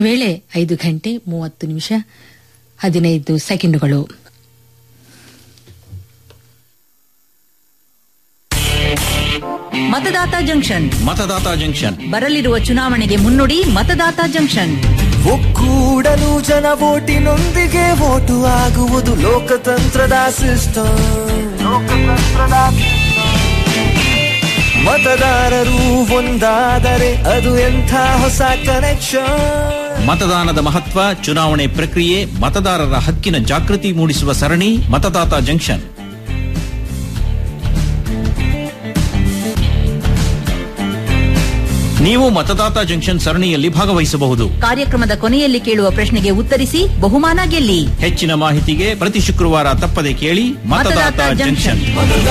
ವೇಳೆ ಐದು ಗಂಟೆ ಮೂವತ್ತು ನಿಮಿಷ ಹದಿನೈದು ಸೆಕೆಂಡುಗಳು ಮತದಾತ ಜಂಕ್ಷನ್ ಮತದಾತ ಜಂಕ್ಷನ್ ಬರಲಿರುವ ಚುನಾವಣೆಗೆ ಮುನ್ನುಡಿ ಮತದಾತ ಜಂಕ್ಷನ್ ಒಕ್ಕೂಡಲು ಜನ ಓಟಿನೊಂದಿಗೆ ಓಟು ಆಗುವುದು ಲೋಕತಂತ್ರದ ಸಿಸ್ಟಮ್ ಮತದಾರರು ಒಂದಾದರೆ ಅದು ಎಂಥ ಹೊಸ ಕನೆಕ್ಷನ್ ಮತದಾನದ ಮಹತ್ವ ಚುನಾವಣೆ ಪ್ರಕ್ರಿಯೆ ಮತದಾರರ ಹಕ್ಕಿನ ಜಾಗೃತಿ ಮೂಡಿಸುವ ಸರಣಿ ಮತದಾತ ಜಂಕ್ಷನ್ ನೀವು ಮತದಾತ ಜಂಕ್ಷನ್ ಸರಣಿಯಲ್ಲಿ ಭಾಗವಹಿಸಬಹುದು ಕಾರ್ಯಕ್ರಮದ ಕೊನೆಯಲ್ಲಿ ಕೇಳುವ ಪ್ರಶ್ನೆಗೆ ಉತ್ತರಿಸಿ ಬಹುಮಾನ ಗೆಲ್ಲಿ ಹೆಚ್ಚಿನ ಮಾಹಿತಿಗೆ ಪ್ರತಿ ಶುಕ್ರವಾರ ತಪ್ಪದೆ ಕೇಳಿ ಮತದಾತ ಮತದಾತ ಜಂಕ್ಷನ್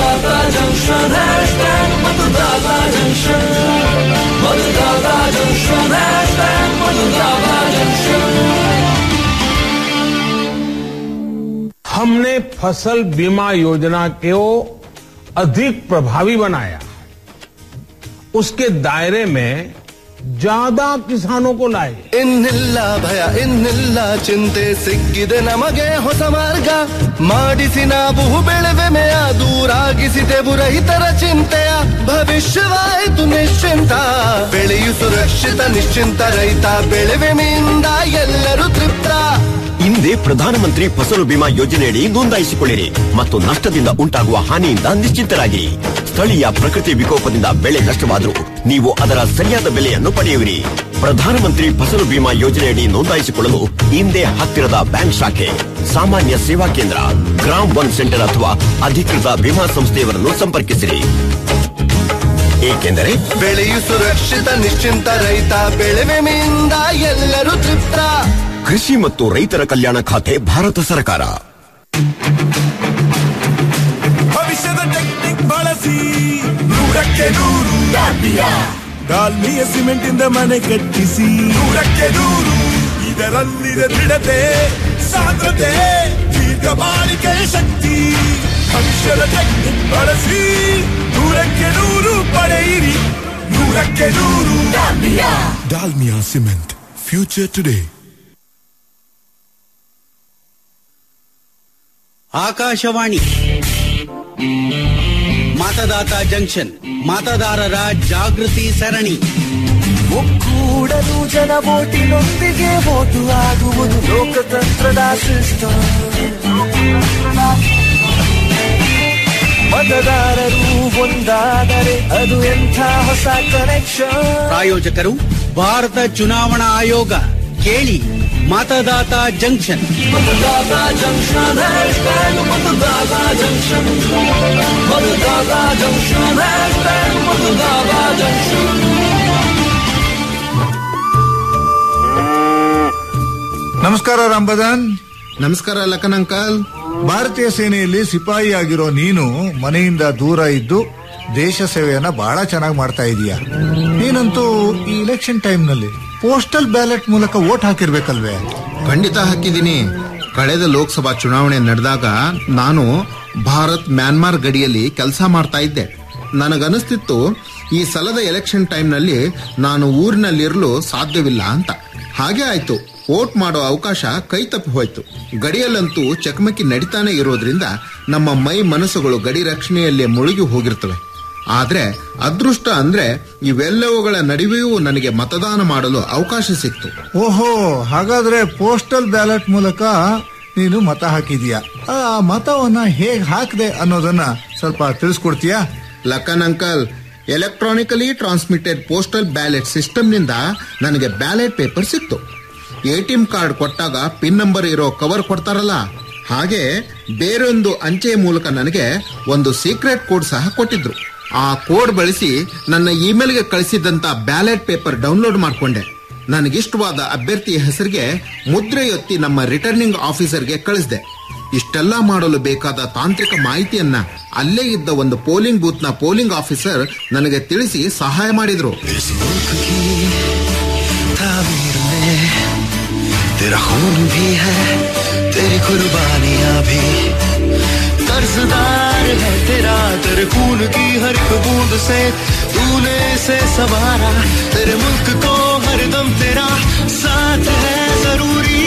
हमने फसल बीमा योजना को अधिक प्रभावी बनाया उसके दायरे में ज्यादा किसानों को लाए ಇನ್ನಿಲ್ಲ ಭಯ ಇನ್ನಿಲ್ಲ ಚಿಂತೆ ಸಿಕ್ಕಿದೆ ನಮಗೆ ಹೊಸ ಮಾರ್ಗ ಮಾಡಿಸಿ ನಾವು ಬೆಳೆವೆಮೆಯ ದೂರಾಗಿಸಿದೆವು ರೈತರ ಚಿಂತೆಯ ಭವಿಷ್ಯವಾಯಿತು ನಿಶ್ಚಿಂತ ಬೆಳೆಯು ಸುರಕ್ಷಿತ ನಿಶ್ಚಿಂತ ರೈತ ಬೆಳೆವೆಮೆಯಿಂದ ಎಲ್ಲರೂ ತೃಪ್ತ ಹಿಂದೆ ಪ್ರಧಾನಮಂತ್ರಿ ಫಸಲು ಬಿಮಾ ಯೋಜನೆಯಡಿ ನೋಂದಾಯಿಸಿಕೊಳ್ಳಿರಿ ಮತ್ತು ನಷ್ಟದಿಂದ ಉಂಟಾಗುವ ಹಾನಿಯಿಂದ ನಿಶ್ಚಿಂತರಾಗಿರಿ ಸ್ಥಳೀಯ ಪ್ರಕೃತಿ ವಿಕೋಪದಿಂದ ಬೆಳೆ ನಷ್ಟವಾದರೂ ನೀವು ಅದರ ಸರಿಯಾದ ಬೆಲೆಯನ್ನು ಪಡೆಯುವಿರಿ ಪ್ರಧಾನಮಂತ್ರಿ ಫಸಲು ಬಿಮಾ ಯೋಜನೆಯಡಿ ನೋಂದಾಯಿಸಿಕೊಳ್ಳಲು ಹಿಂದೆ ಹತ್ತಿರದ ಬ್ಯಾಂಕ್ ಶಾಖೆ ಸಾಮಾನ್ಯ ಸೇವಾ ಕೇಂದ್ರ ಗ್ರಾಮ್ ಒನ್ ಸೆಂಟರ್ ಅಥವಾ ಅಧಿಕೃತ ವಿಮಾ ಸಂಸ್ಥೆಯವರನ್ನು ಸಂಪರ್ಕಿಸಿರಿ ಏಕೆಂದರೆ ಬೆಳೆಯು ಸುರಕ್ಷಿತ ನಿಶ್ಚಿಂತ ರೈತ ಬೆಳೆವೆಮೆಯಿಂದ ಎಲ್ಲರೂ ತೃಪ್ತ ಕೃಷಿ ಮತ್ತು ರೈತರ ಕಲ್ಯಾಣ ಖಾತೆ ಭಾರತ ಸರ್ಕಾರ ಭವಿಷ್ಯದ ಟೆಕ್ನಿಕ್ ಬಳಸಿ ನೂರಕ್ಕೆ ನೂರು ಡಾಲ್ಮಿಯ ಸಿಮೆಂಟ್ ಇಂದ ಮನೆ ಕಟ್ಟಿಸಿ ನೂರಕ್ಕೆ ನೂರು ಇದರಲ್ಲಿದೆ ದೃಢತೆ ಸಾಂದ್ರತೆ ದೀರ್ಘ ಬಾಳಿಕೆಯ ಶಕ್ತಿ ಭವಿಷ್ಯದ ಟೆಕ್ನಿಕ್ ಬಳಸಿ ನೂರಕ್ಕೆ ನೂರು ಪಡೆಯಿರಿ ನೂರಕ್ಕೆ ನೂರು Dalmia cement future today Akashvani Matdata junction ಮತದಾರರ ಜಾಗೃತಿ ಸರಣಿ ಒಕ್ಕೂಡಲು ಜನ ಓಟಿನೊಂದಿಗೆ ಓಟು ಆಗುವುದು ಲೋಕತಂತ್ರದ ಸಿಸ್ಟಮ್ ಮತದಾರರು ಒಂದಾದರೆ ಅದು ಎಂಥ ಹೊಸ ಕನೆಕ್ಷನ್ ಪ್ರಾಯೋಜಕರು ಭಾರತ ಚುನಾವಣಾ ಆಯೋಗ ಕೇಳಿ Matdata junction Matdata junction hashtag Matdata junction Matdata junction hashtag Matdata junction ನಮಸ್ಕಾರ ರಾಂಬದನ್ ನಮಸ್ಕಾರ ಲಖನ್ ಅಂಕಲ್ ಭಾರತೀಯ ಸೇನೆಯಲ್ಲಿ ಸಿಪಾಯಿ ಆಗಿರೋ ನೀನು ಮನೆಯಿಂದ ದೂರ ಇದ್ದು ದೇಶ ಸೇವೆಯನ್ನ ಬಹಳ ಚೆನ್ನಾಗಿ ಮಾಡ್ತಾ ಇದೀಯ ನೀನಂತೂ ಈ ಇಲೆಕ್ಷನ್ ಟೈಮ್ ನಲ್ಲಿ ಪೋಸ್ಟಲ್ ಬ್ಯಾಲೆಟ್ ಮೂಲಕ ವೋಟ್ ಹಾಕಿರ್ಬೇಕಲ್ವೇ ಖಂಡಿತ ಹಾಕಿದ್ದೀನಿ ಕಳೆದ ಲೋಕಸಭಾ ಚುನಾವಣೆ ನಡೆದಾಗ ನಾನು ಭಾರತ್ ಮ್ಯಾನ್ಮಾರ್ ಗಡಿಯಲ್ಲಿ ಕೆಲಸ ಮಾಡ್ತಾ ಇದ್ದೆ ನನಗನಿಸ್ತಿತ್ತು ಈ ಸಲದ ಎಲೆಕ್ಷನ್ ಟೈಮ್ನಲ್ಲಿ ನಾನು ಊರಿನಲ್ಲಿರಲು ಸಾಧ್ಯವಿಲ್ಲ ಅಂತ ಹಾಗೆ ಆಯ್ತು ವೋಟ್ ಮಾಡೋ ಅವಕಾಶ ಕೈ ತಪ್ಪಿ ಹೋಯ್ತು ಗಡಿಯಲ್ಲಂತೂ ಚಕಮಕಿ ನಡೀತಾನೆ ಇರೋದ್ರಿಂದ ನಮ್ಮ ಮೈ ಮನಸ್ಸುಗಳು ಗಡಿ ರಕ್ಷಣೆಯಲ್ಲೇ ಮುಳುಗಿ ಹೋಗಿರ್ತವೆ ಆದ್ರೆ ಅದೃಷ್ಟ ಅಂದ್ರೆ ಇವೆಲ್ಲವುಗಳ ನಡುವೆಯೂ ನನಗೆ ಮತದಾನ ಮಾಡಲು ಅವಕಾಶ ಸಿಕ್ತು ಓಹೋ ಹಾಗಾದ್ರೆ ಪೋಸ್ಟಲ್ ಬ್ಯಾಲೆಟ್ ಮೂಲಕ ನೀನು ಮತ ಹಾಕಿದೀಯ ಆ ಮತವನ್ನ ಹೇಗ್ ಹಾಕ್ದೆ ಅನ್ನೋದನ್ನ ಸ್ವಲ್ಪ ತಿಳಿಸ್ಕೊಡ್ತೀಯಾ Lakhan uncle electronically transmitted postal ballot ಸಿಸ್ಟಮ್ನಿಂದ ನನಗೆ ಬ್ಯಾಲೆಟ್ ಪೇಪರ್ ಸಿಕ್ತು ಎಟಿಎಂ ಕಾರ್ಡ್ ಕೊಟ್ಟಾಗ ಪಿನ್ ನಂಬರ್ ಇರೋ ಕವರ್ ಕೊಡ್ತಾರಲ್ಲ ಹಾಗೆ ಬೇರೊಂದು ಅಂಚೆ ಮೂಲಕ ನನಗೆ ಒಂದು ಸೀಕ್ರೆಟ್ ಕೋಡ್ ಸಹ ಕೊಟ್ಟಿದ್ರು ಆ ಕೋಡ್ ಬಳಸಿ ನನ್ನ ಇಮೇಲ್ಗೆ ಕಳಿಸಿದಂತ ಬ್ಯಾಲೆಟ್ ಪೇಪರ್ ಡೌನ್ಲೋಡ್ ಮಾಡಿಕೊಂಡೆ ನನಗಿಷ್ಟವಾದ ಅಭ್ಯರ್ಥಿಯ ಹೆಸರಿಗೆ ಮುದ್ರೆಯೊತ್ತಿ ನಮ್ಮ ರಿಟರ್ನಿಂಗ್ ಆಫೀಸರ್ಗೆ ಕಳಿಸಿದೆ ಇಷ್ಟೆಲ್ಲ ಮಾಡಲು ಬೇಕಾದ ತಾಂತ್ರಿಕ ಮಾಹಿತಿಯನ್ನ ಅಲ್ಲೇ ಇದ್ದ ಒಂದು ಪೋಲಿಂಗ್ ಬೂತ್ ನ ಪೋಲಿಂಗ್ ಆಫೀಸರ್ ನನಗೆ ತಿಳಿಸಿ ಸಹಾಯ ಮಾಡಿದ್ರು तामीर में तेरा खून भी है तेरी कुर्बानियां भी कर्जदार है तेरा तेरे खून की हर एक बूंद से तूने इसे संवारा तेरे मुल्क को हरदम तेरा साथ साथ है जरूरी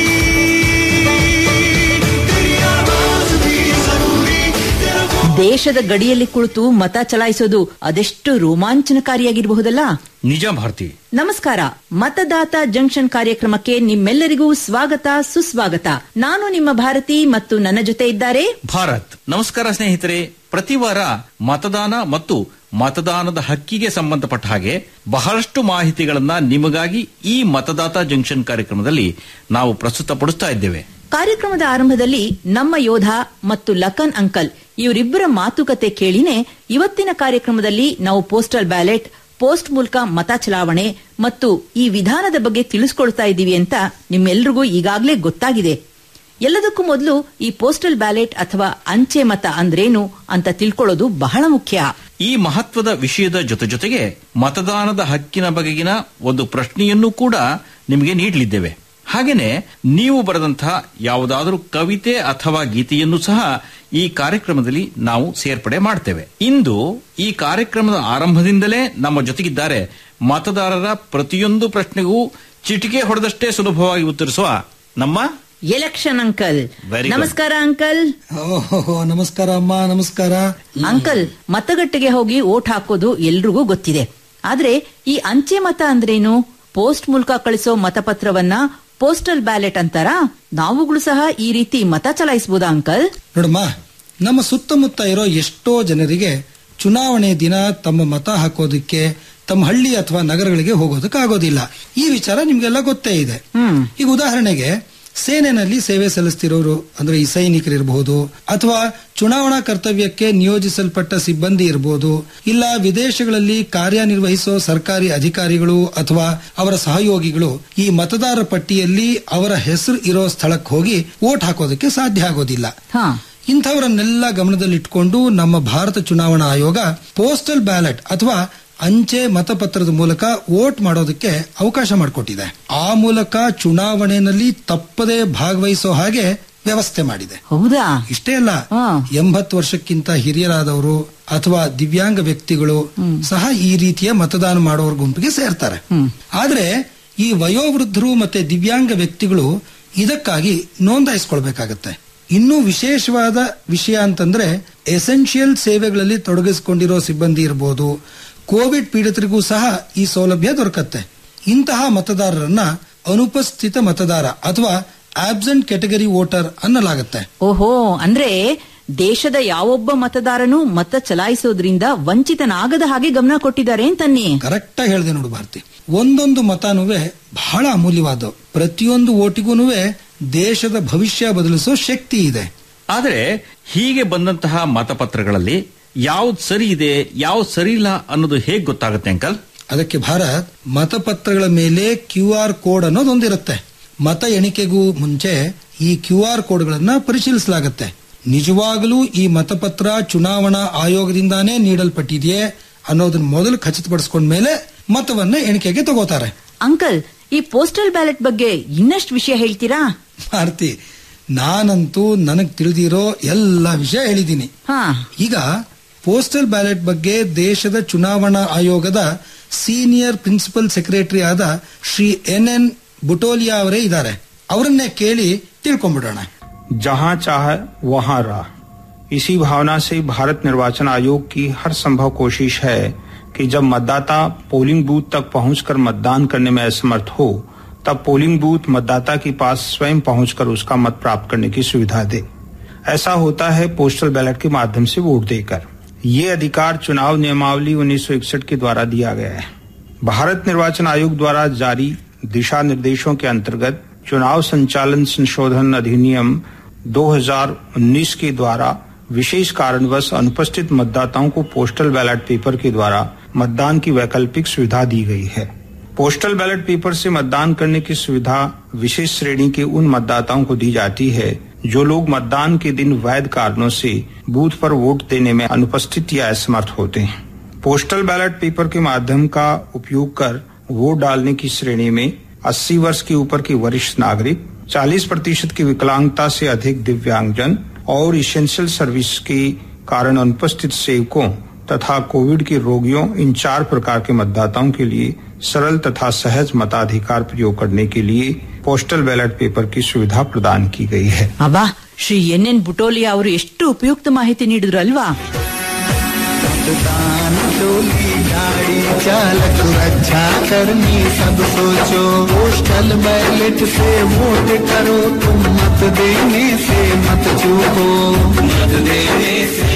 तेरी आवाज भी जरूरी तेरा वो ದೇಶದ ಗಡಿಯಲ್ಲಿ ಕುಳಿತು ಮತ ಚಲಾಯಿಸೋದು ಅದೆಷ್ಟು ರೋಮಾಂಚನಕಾರಿಯಾಗಿರಬಹುದಲ್ಲ ನಿಜ ಭಾರತಿ ನಮಸ್ಕಾರ ಮತದಾತ ಜಂಕ್ಷನ್ ಕಾರ್ಯಕ್ರಮಕ್ಕೆ ನಿಮ್ಮೆಲ್ಲರಿಗೂ ಸ್ವಾಗತ ಸುಸ್ವಾಗತ ನಾನು ನಿಮ್ಮ ಭಾರತಿ ಮತ್ತು ನನ್ನ ಜೊತೆ ಇದ್ದಾರೆ ಭಾರತ್ ನಮಸ್ಕಾರ ಸ್ನೇಹಿತರೆ ಪ್ರತಿ ವಾರ ಮತದಾನ ಮತ್ತು ಮತದಾನದ ಹಕ್ಕಿಗೆ ಸಂಬಂಧಪಟ್ಟ ಹಾಗೆ ಬಹಳಷ್ಟು ಮಾಹಿತಿಗಳನ್ನ ನಿಮಗಾಗಿ ಈ ಮತದಾತ ಜಂಕ್ಷನ್ ಕಾರ್ಯಕ್ರಮದಲ್ಲಿ ನಾವು ಪ್ರಸ್ತುತಪಡಿಸ್ತಾ ಇದ್ದೇವೆ ಕಾರ್ಯಕ್ರಮದ ಆರಂಭದಲ್ಲಿ ನಮ್ಮ ಯೋಧ ಮತ್ತು ಲಖನ್ ಅಂಕಲ್ ಇವರಿಬ್ಬರ ಮಾತುಕತೆ ಕೇಳಿನೇ ಇವತ್ತಿನ ಕಾರ್ಯಕ್ರಮದಲ್ಲಿ ನಾವು ಪೋಸ್ಟಲ್ ಬ್ಯಾಲೆಟ್ ಪೋಸ್ಟ್ ಮೂಲಕ ಮತ ಚಲಾವಣೆ ಮತ್ತು ಈ ವಿಧಾನದ ಬಗ್ಗೆ ತಿಳಿಸ್ಕೊಳ್ತಾ ಇದ್ದೀವಿ ಅಂತ ನಿಮ್ಮೆಲ್ರಿಗೂ ಈಗಾಗಲೇ ಗೊತ್ತಾಗಿದೆ ಎಲ್ಲದಕ್ಕೂ ಮೊದಲು ಈ ಪೋಸ್ಟಲ್ ಬ್ಯಾಲೆಟ್ ಅಥವಾ ಅಂಚೆ ಮತ ಅಂದ್ರೇನು ಅಂತ ತಿಳ್ಕೊಳ್ಳೋದು ಬಹಳ ಮುಖ್ಯ ಈ ಮಹತ್ವದ ವಿಷಯದ ಜೊತೆ ಜೊತೆಗೆ ಮತದಾನದ ಹಕ್ಕಿನ ಬಗೆಗಿನ ಒಂದು ಪ್ರಶ್ನೆಯನ್ನು ಕೂಡ ನಿಮಗೆ ನೀಡಲಿದ್ದೇವೆ ಹಾಗೇನೆ ನೀವು ಬರೆದಂತಹ ಯಾವುದಾದರೂ ಕವಿತೆ ಅಥವಾ ಗೀತೆಯನ್ನು ಸಹ ಈ ಕಾರ್ಯಕ್ರಮದಲ್ಲಿ ನಾವು ಸೇರ್ಪಡೆ ಮಾಡ್ತೇವೆ ಇಂದು ಈ ಕಾರ್ಯಕ್ರಮದ ಆರಂಭದಿಂದಲೇ ನಮ್ಮ ಜೊತೆಗಿದ್ದಾರೆ ಮತದಾರರ ಪ್ರತಿಯೊಂದು ಪ್ರಶ್ನೆಗೂ ಚಿಟಿಕೆ ಹೊಡೆದಷ್ಟೇ ಸುಲಭವಾಗಿ ಉತ್ತರಿಸುವ ನಮ್ಮ ಎಲೆಕ್ಷನ್ ಅಂಕಲ್ Very good. ನಮಸ್ಕಾರ ಅಂಕಲ್ ಓಹೋ ನಮಸ್ಕಾರ ಅಮ್ಮ ನಮಸ್ಕಾರ ಅಂಕಲ್ ಮತಗಟ್ಟೆಗೆ ಹೋಗಿ ಓಟ್ ಹಾಕೋದು ಎಲ್ರಿಗೂ ಗೊತ್ತಿದೆ ಆದ್ರೆ ಈ ಅಂಚೆ ಮತ ಅಂದ್ರೇನು ಪೋಸ್ಟ್ ಮೂಲಕ ಕಳಿಸೋ ಮತಪತ್ರವನ್ನ ಪೋಸ್ಟಲ್ ಬ್ಯಾಲೆಟ್ ಅಂತಾರ ನಾವುಗಳು ಸಹ ಈ ರೀತಿ ಮತ ಚಲಾಯಿಸಬಹುದಾ ಅಂಕಲ್ ನೋಡಮ್ಮ ನಮ್ಮ ಸುತ್ತಮುತ್ತ ಇರೋ ಎಷ್ಟೋ ಜನರಿಗೆ ಚುನಾವಣೆ ದಿನ ತಮ್ಮ ಮತ ಹಾಕೋದಕ್ಕೆ ತಮ್ಮ ಹಳ್ಳಿ ಅಥವಾ ನಗರಗಳಿಗೆ ಹೋಗೋದಕ್ಕೆ ಆಗೋದಿಲ್ಲ ಈ ವಿಚಾರ ನಿಮ್ಗೆಲ್ಲ ಗೊತ್ತೇ ಇದೆ ಈಗ ಉದಾಹರಣೆಗೆ ಸೇನೆನಲ್ಲಿ ಸೇವೆ ಸಲ್ಲಿಸ್ತಿರೋರು ಅಂದ್ರೆ ಈ ಸೈನಿಕರಿರಬಹುದು ಅಥವಾ ಚುನಾವಣಾ ಕರ್ತವ್ಯಕ್ಕೆ ನಿಯೋಜಿಸಲ್ಪಟ್ಟ ಸಿಬ್ಬಂದಿ ಇರಬಹುದು ಇಲ್ಲ ವಿದೇಶಗಳಲ್ಲಿ ಕಾರ್ಯನಿರ್ವಹಿಸೋ ಸರ್ಕಾರಿ ಅಧಿಕಾರಿಗಳು ಅಥವಾ ಅವರ ಸಹಯೋಗಿಗಳು ಈ ಮತದಾರ ಪಟ್ಟಿಯಲ್ಲಿ ಅವರ ಹೆಸರು ಇರೋ ಸ್ಥಳಕ್ಕೆ ಹೋಗಿ ವೋಟ್ ಹಾಕೋದಕ್ಕೆ ಸಾಧ್ಯ ಆಗೋದಿಲ್ಲ ಹಾ ಇಂಥವರನ್ನೆಲ್ಲ ಗಮನದಲ್ಲಿಟ್ಕೊಂಡು ನಮ್ಮ ಭಾರತ ಚುನಾವಣಾ ಆಯೋಗ ಪೋಸ್ಟಲ್ ಬ್ಯಾಲೆಟ್ ಅಥವಾ ಅಂಚೆ ಮತಪತ್ರದ ಮೂಲಕ ವೋಟ್ ಮಾಡೋದಕ್ಕೆ ಅವಕಾಶ ಮಾಡಿಕೊಟ್ಟಿದೆ ಆ ಮೂಲಕ ಚುನಾವಣೆಯಲ್ಲಿ ತಪ್ಪದೇ ಭಾಗವಹಿಸೋ ಹಾಗೆ ವ್ಯವಸ್ಥೆ ಮಾಡಿದೆ ಹೌದಾ ಇಷ್ಟೇ ಅಲ್ಲ ಹಾ. ಎಂಬತ್ತು ವರ್ಷಕ್ಕಿಂತ ಹಿರಿಯರಾದವರು ಅಥವಾ ದಿವ್ಯಾಂಗ ವ್ಯಕ್ತಿಗಳು ಸಹ ಈ ರೀತಿಯ ಮತದಾನ ಮಾಡೋರ ಗುಂಪಿಗೆ ಸೇರ್ತಾರೆ ಆದ್ರೆ ಈ ವಯೋವೃದ್ಧರು ಮತ್ತೆ ದಿವ್ಯಾಂಗ ವ್ಯಕ್ತಿಗಳು ಇದಕ್ಕಾಗಿ ನೋಂದಾಯಿಸ್ಕೊಳ್ಬೇಕಾಗತ್ತೆ ಇನ್ನೂ ವಿಶೇಷವಾದ ವಿಷಯ ಅಂತಂದ್ರೆ ಎಸೆನ್ಷಿಯಲ್ ಸೇವೆಗಳಲ್ಲಿ ತೊಡಗಿಸಿಕೊಂಡಿರೋ ಸಿಬ್ಬಂದಿ ಇರಬಹುದು ಕೋವಿಡ್ ಪೀಡಿತರಿಗೂ ಸಹ ಈ ಸೌಲಭ್ಯ ದೊರಕತ್ತೆ ಇಂತಹ ಮತದಾರರನ್ನ ಅನುಪಸ್ಥಿತ ಮತದಾರ ಅಥವಾ ಆಬ್ಸೆಂಟ್ ಕೆಟಗರಿ ವೋಟರ್ ಅನ್ನಲಾಗತ್ತೆ ಓಹೋ ಅಂದ್ರೆ ದೇಶದ ಯಾವೊಬ್ಬ ಮತದಾರನು ಮತ ಚಲಾಯಿಸೋದ್ರಿಂದ ವಂಚಿತನಾಗದ ಹಾಗೆ ಗಮನ ಕೊಟ್ಟಿದ್ದಾರೆ ಅಂತನ್ನಿ ಕರೆಕ್ಟ್ ಆಗಿ ಹೇಳಿದೆ ನೋಡು ಭಾರತಿ ಒಂದೊಂದು ಮತನುವೆ ಬಹಳ ಅಮೂಲ್ಯವಾದ ಪ್ರತಿಯೊಂದು ಓಟಿಗೂ ದೇಶದ ಭವಿಷ್ಯ ಬದಲಿಸೋ ಶಕ್ತಿ ಇದೆ ಆದರೆ ಹೀಗೆ ಬಂದಂತಹ ಮತಪತ್ರಗಳಲ್ಲಿ ಯಾವ್ದು ಸರಿ ಇದೆ ಯಾವ್ದು ಸರಿ ಇಲ್ಲ ಅನ್ನೋದು ಹೇಗ್ ಗೊತ್ತಾಗುತ್ತೆ ಅಂಕಲ್ ಅದಕ್ಕೆ ಭಾರತ್ ಮತಪತ್ರಗಳ ಮೇಲೆ ಕ್ಯೂ ಆರ್ ಕೋಡ್ ಅನ್ನೋದೊಂದಿರುತ್ತೆ ಮತ ಎಣಿಕೆಗೂ ಮುಂಚೆ ಈ ಕ್ಯೂ ಆರ್ ಕೋಡ್ಗಳನ್ನ ಪರಿಶೀಲಿಸಲಾಗುತ್ತೆ ನಿಜವಾಗಲೂ ಈ ಮತಪತ್ರ ಚುನಾವಣಾ ಆಯೋಗದಿಂದಾನೇ ನೀಡಲ್ಪಟ್ಟಿದೆಯೇ ಅನ್ನೋದನ್ನ ಮೊದಲು ಖಚಿತಪಡಿಸ್ಕೊಂಡ ಮೇಲೆ ಮತವನ್ನ ಎಣಿಕೆಗೆ ತಗೋತಾರೆ ಅಂಕಲ್ ಈ ಪೋಸ್ಟಲ್ ಬ್ಯಾಲೆಟ್ ಬಗ್ಗೆ ಇನ್ನಷ್ಟು ವಿಷಯ ಹೇಳ್ತೀರಾ ಭಾರತಿ ನಾನಂತೂ ನನಗ್ ತಿಳಿದಿರೋ ಎಲ್ಲ ವಿಷಯ ಹೇಳಿದ್ದೀನಿ ಹಾ ಈಗ ಪೋಸ್ಟಲ್ ಬ್ಯಾಲೆಟ್ ಬಗ್ಗೆ ದೇಶದ ಚುನಾವಣಾ ಆಯೋಗದ ಸೀನಿಯರ್ ಪ್ರಿನ್ಸಿಪಲ್ ಸೆಕ್ರೆಟರಿ ಆದ ಶ್ರೀ ಎನ್ ಎನ್ ಬುಟೋಲಿಯಾ ಅವರೇ ಇದ್ದಾರೆ ಅವರನ್ನೇ ಕೇಳಿ ತಿಳ್ಕೊಂಡ್ಬಿಡೋಣ जहां चाह वहां राह इसी भावना से भारत निर्वाचन आयोग की हर संभव कोशिश है कि जब मतदाता पोलिंग बूथ तक पहुंचकर मतदान करने में असमर्थ हो तब पोलिंग बूथ मतदाता के पास स्वयं पहुंचकर उसका मत प्राप्त करने की सुविधा दे ऐसा होता है पोस्टल बैलेट के माध्यम से वोट देकर ये अधिकार चुनाव नियमावली 1961 के द्वारा दिया गया है भारत निर्वाचन आयोग द्वारा जारी दिशा निर्देशों के अंतर्गत चुनाव संचालन संशोधन अधिनियम 2019 के द्वारा विशेष कारणवश अनुपस्थित मतदाताओं को पोस्टल बैलेट पेपर के द्वारा मतदान की वैकल्पिक सुविधा दी गई है पोस्टल बैलेट पेपर से मतदान करने की सुविधा विशेष श्रेणी के उन मतदाताओं को दी जाती है जो लोग मतदान के दिन वैध कारणों से बूथ पर वोट देने में अनुपस्थित या असमर्थ होते हैं पोस्टल बैलेट पेपर के माध्यम का उपयोग कर वोट डालने की श्रेणी में 80 वर्ष के ऊपर के वरिष्ठ नागरिक 40 प्रतिशत की विकलांगता से अधिक दिव्यांगजन और इसेंशियल सर्विस के कारण अनुपस्थित सेवकों तथा कोविड के रोगियों इन चार प्रकार के मतदाताओं के लिए सरल तथा सहज मताधिकार प्रयोग करने के लिए पोस्टल बैलेट पेपर की सुविधा प्रदान की गई है ಅಬ್ಬಾ ಶ್ರೀ ಎನ್ ಎನ್ ಬುಟೋಲಿಯಾ ಅವರು ಎಷ್ಟು ಉಪಯುಕ್ತ ಮಾಹಿತಿ ನೀಡಿದ್ರು ಅಲ್ವಾ मतदान टोली गाड़ी चालक रक्षा करनी सब सोचो पोस्टल बैलेट से वोट करो तुम मत देने से मत चूको मत देने से